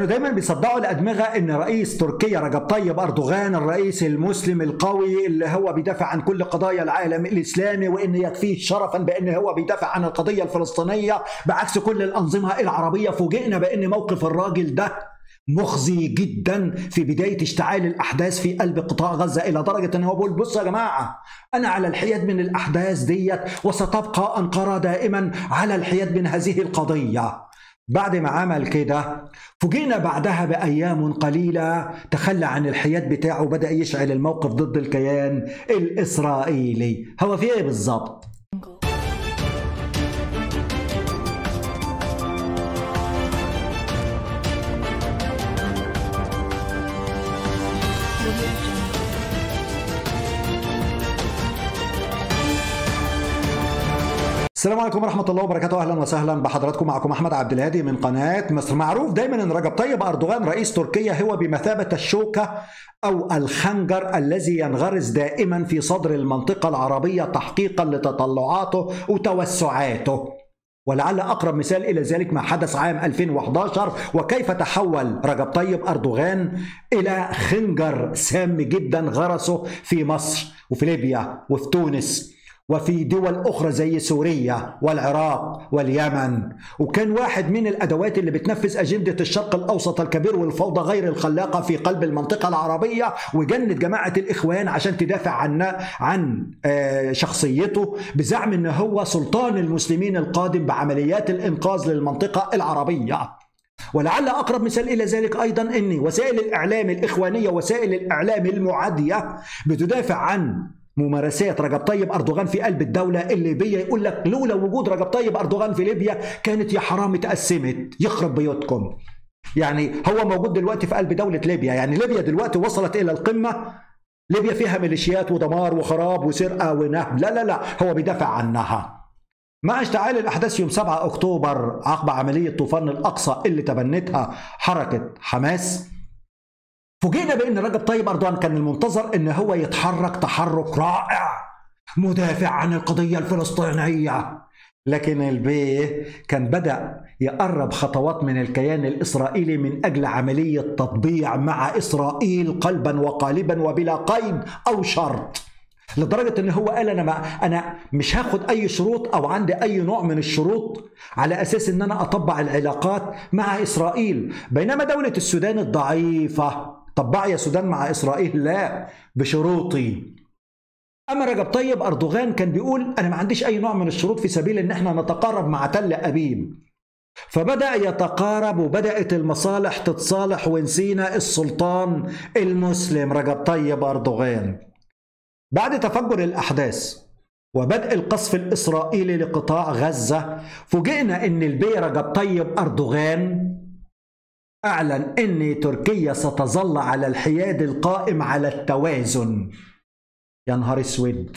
كانوا دايما بيصدعوا الادمغه ان رئيس تركيا رجب طيب اردوغان الرئيس المسلم القوي اللي هو بيدافع عن كل قضايا العالم الاسلامي وان يكفيه شرفا بان هو بيدافع عن القضيه الفلسطينيه بعكس كل الانظمه العربيه فوجئنا بان موقف الراجل ده مخزي جدا في بدايه اشتعال الاحداث في قلب قطاع غزه الى درجه ان هو بيقول بصوا يا جماعه انا على الحياد من الاحداث ديت وستبقى انقره دائما على الحياد من هذه القضيه بعد ما عمل كده فوجئنا بعدها بأيام قليلة تخلى عن الحياد بتاعه وبدأ يشعل الموقف ضد الكيان الإسرائيلي هو في إيه بالظبط؟ السلام عليكم ورحمة الله وبركاته أهلا وسهلا بحضراتكم معكم أحمد عبد الهادي من قناة مصر معروف دايما أن رجب طيب أردوغان رئيس تركيا هو بمثابة الشوكة أو الخنجر الذي ينغرس دائما في صدر المنطقة العربية تحقيقا لتطلعاته وتوسعاته ولعل أقرب مثال إلى ذلك ما حدث عام 2011 وكيف تحول رجب طيب أردوغان إلى خنجر سام جدا غرسه في مصر وفي ليبيا وفي تونس وفي دول أخرى زي سوريا والعراق واليمن وكان واحد من الأدوات اللي بتنفذ أجندة الشرق الأوسط الكبير والفوضى غير الخلاقة في قلب المنطقة العربية وجند جماعة الإخوان عشان تدافع عن عن شخصيته بزعم أنه هو سلطان المسلمين القادم بعمليات الإنقاذ للمنطقة العربية ولعل أقرب مثال إلى ذلك أيضا أن وسائل الإعلام الإخوانية وسائل الإعلام المعادية بتدافع عن ممارسات رجب طيب اردوغان في قلب الدوله الليبيه يقول لك لولا وجود رجب طيب اردوغان في ليبيا كانت يا حرام اتقسمت يخرب بيوتكم يعني هو موجود دلوقتي في قلب دوله ليبيا يعني ليبيا دلوقتي وصلت الى القمه ليبيا فيها ميليشيات ودمار وخراب وسرقه ونهب لا لا لا هو بيدافع عنها مع اشتعال الاحداث يوم 7 اكتوبر عقب عمليه طوفان الاقصى اللي تبنتها حركه حماس فوجئنا بان رجب طيب اردوغان كان المنتظر ان هو يتحرك تحرك رائع مدافع عن القضيه الفلسطينيه لكن البيه كان بدا يقرب خطوات من الكيان الاسرائيلي من اجل عمليه تطبيع مع اسرائيل قلبا وقالبا وبلا قيد او شرط لدرجه ان هو قال انا ما انا مش هاخد اي شروط او عندي اي نوع من الشروط على اساس ان انا اطبع العلاقات مع اسرائيل بينما دوله السودان الضعيفه طبع يا سودان مع إسرائيل لا بشروطي أما رجب طيب أردوغان كان بيقول أنا ما عنديش أي نوع من الشروط في سبيل إن إحنا نتقارب مع تل أبيب فبدأ يتقارب وبدأت المصالح تتصالح ونسينا السلطان المسلم رجب طيب أردوغان بعد تفجر الأحداث وبدء القصف الإسرائيلي لقطاع غزة فوجئنا أن البي رجب طيب أردوغان أعلن أن تركيا ستظل على الحياد القائم على التوازن يا نهار اسود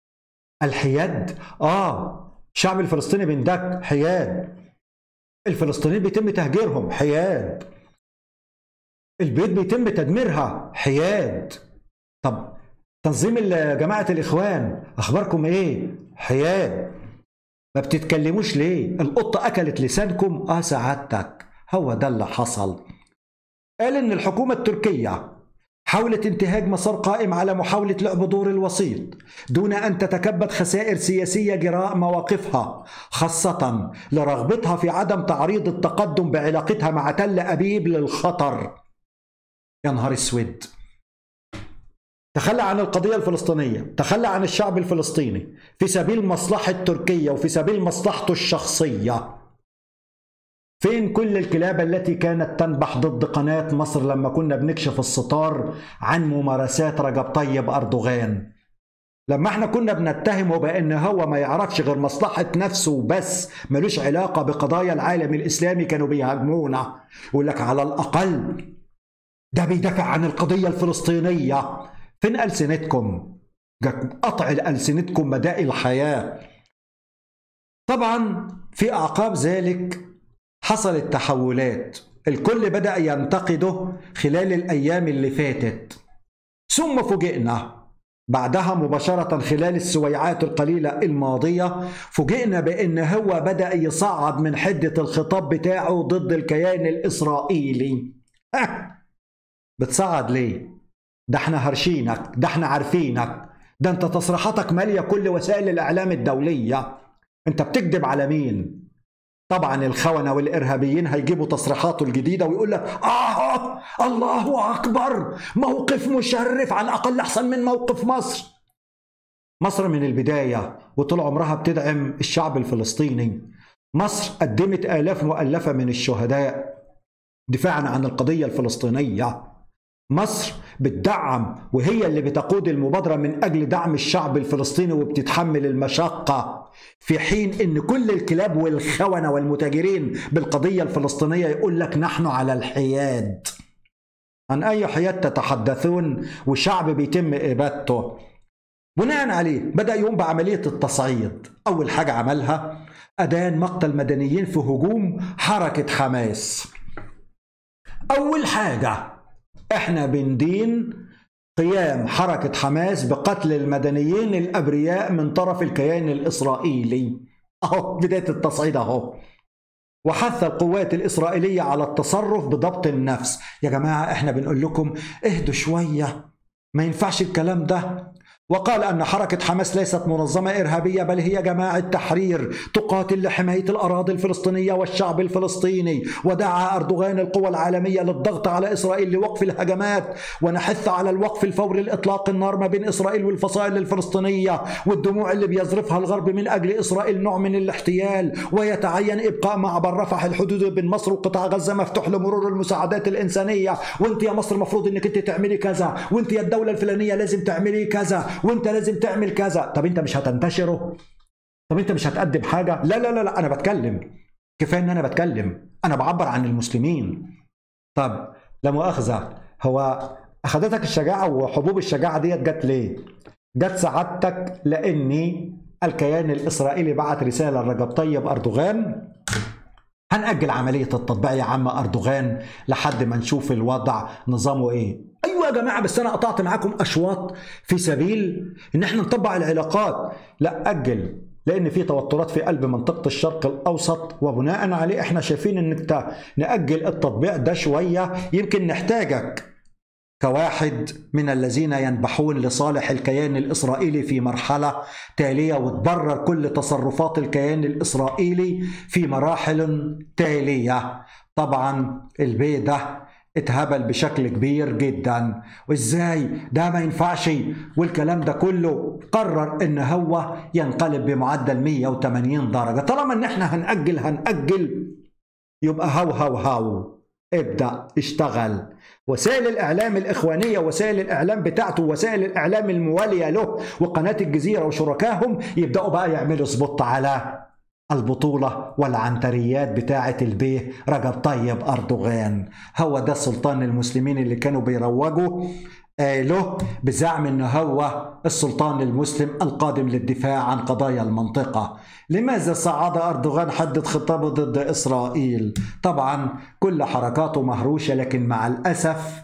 الحياد اه الشعب الفلسطيني بيندك حياد الفلسطينيين بيتم تهجيرهم حياد البيوت بيتم تدميرها حياد طب تنظيم جماعة الإخوان أخباركم إيه؟ حياد ما بتتكلموش ليه؟ القطة أكلت لسانكم؟ آه سعادتك هو ده اللي حصل قال ان الحكومة التركية حاولت انتهاج مسار قائم على محاولة لعب دور الوسيط دون أن تتكبد خسائر سياسية جراء مواقفها خاصة لرغبتها في عدم تعريض التقدم بعلاقتها مع تل أبيب للخطر يا نهار اسود تخلى عن القضية الفلسطينية تخلى عن الشعب الفلسطيني في سبيل مصلحة تركيا وفي سبيل مصلحته الشخصية فين كل الكلاب التي كانت تنبح ضد قناة مصر لما كنا بنكشف الستار عن ممارسات رجب طيب أردوغان لما احنا كنا بنتهمه بان هو ما يعرفش غير مصلحة نفسه بس ملوش علاقة بقضايا العالم الإسلامي كانوا بيهاجمونا يقول لك على الأقل ده بيدافع عن القضية الفلسطينية فين ألسنتكم قطع ألسنتكم مدائي الحياة طبعا في أعقاب ذلك حصلت تحولات الكل بدأ ينتقده خلال الأيام اللي فاتت ثم فوجئنا بعدها مباشرة خلال السويعات القليلة الماضية فوجئنا بأن هو بدأ يصعد من حدة الخطاب بتاعه ضد الكيان الإسرائيلي بتصعد ليه؟ ده احنا هرشينك ده احنا عارفينك ده انت تصريحاتك مالية كل وسائل الإعلام الدولية انت بتكذب على مين؟ طبعا الخونة والإرهابيين هيجيبوا تصريحاته الجديدة ويقول لك آه الله أكبر موقف مشرف على الأقل أحسن من موقف مصر مصر من البداية وطول عمرها بتدعم الشعب الفلسطيني مصر قدمت آلاف مؤلفة من الشهداء دفاعا عن القضية الفلسطينية مصر بتدعم وهي اللي بتقود المبادرة من أجل دعم الشعب الفلسطيني وبتتحمل المشقة في حين إن كل الكلاب والخونة والمتاجرين بالقضية الفلسطينية يقول لك نحن على الحياد عن أي حياد تتحدثون وشعب بيتم إبادته بناء عليه بدأ يقوم بعملية التصعيد أول حاجة عملها أدان مقتل مدنيين في هجوم حركة حماس أول حاجة احنا بندين قيام حركة حماس بقتل المدنيين الأبرياء من طرف الكيان الإسرائيلي أهو بداية التصعيد أهو وحث القوات الإسرائيلية على التصرف بضبط النفس يا جماعة احنا بنقول لكم اهدوا شوية ما ينفعش الكلام ده وقال أن حركة حماس ليست منظمة إرهابية بل هي جماعة تحرير تقاتل لحماية الأراضي الفلسطينية والشعب الفلسطيني ودعا أردوغان القوى العالمية للضغط على إسرائيل لوقف الهجمات ونحث على الوقف الفوري لإطلاق النار ما بين إسرائيل والفصائل الفلسطينية والدموع اللي بيزرفها الغرب من أجل إسرائيل نوع من الاحتيال ويتعين إبقاء معبر رفح الحدود بين مصر وقطاع غزة مفتوح لمرور المساعدات الإنسانية وانت يا مصر المفروض انك انت تعملي كذا وانت يا الدولة الفلانية لازم تعملي كذا وانت لازم تعمل كذا طب انت مش هتنتشره طب انت مش هتقدم حاجه لا لا لا لا انا بتكلم كفايه ان انا بتكلم انا بعبر عن المسلمين طب لا مؤاخذه هو اخذتك الشجاعه وحبوب الشجاعه ديت جت ليه جت سعادتك لاني الكيان الاسرائيلي بعت رساله لرجب طيب اردوغان هنأجل عملية التطبيع يا عم أردوغان لحد ما نشوف الوضع نظامه إيه أيوة يا جماعة بس أنا قطعت معاكم أشواط في سبيل إن إحنا نطبع العلاقات لا أجل لأن في توترات في قلب منطقة الشرق الأوسط وبناء عليه إحنا شايفين إن نأجل التطبيع ده شوية يمكن نحتاجك كواحد من الذين ينبحون لصالح الكيان الاسرائيلي في مرحله تاليه وتبرر كل تصرفات الكيان الاسرائيلي في مراحل تاليه طبعا البيت ده اتهبل بشكل كبير جدا وازاي ده ما ينفعش والكلام ده كله قرر ان هو ينقلب بمعدل 180 درجه طالما ان احنا هنأجل هنأجل يبقى هاو هاو هاو ابدأ اشتغل وسائل الإعلام الإخوانية وسائل الإعلام بتاعته وسائل الإعلام الموالية له وقناة الجزيرة وشركائهم يبدأوا بقى يعملوا سبوت على البطولة والعنتريات بتاعة البيه رجب طيب أردوغان هو ده سلطان المسلمين اللي كانوا بيروجوا له بزعم ان هو السلطان المسلم القادم للدفاع عن قضايا المنطقه لماذا صعد اردوغان حدد خطابه ضد اسرائيل طبعا كل حركاته مهروشه لكن مع الاسف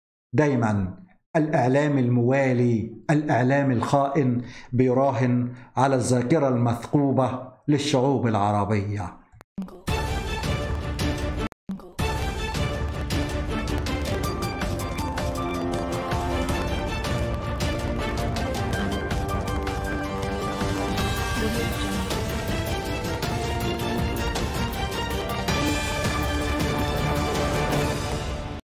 دايما الاعلام الموالي الاعلام الخائن بيراهن على الذاكره المثقوبه للشعوب العربيه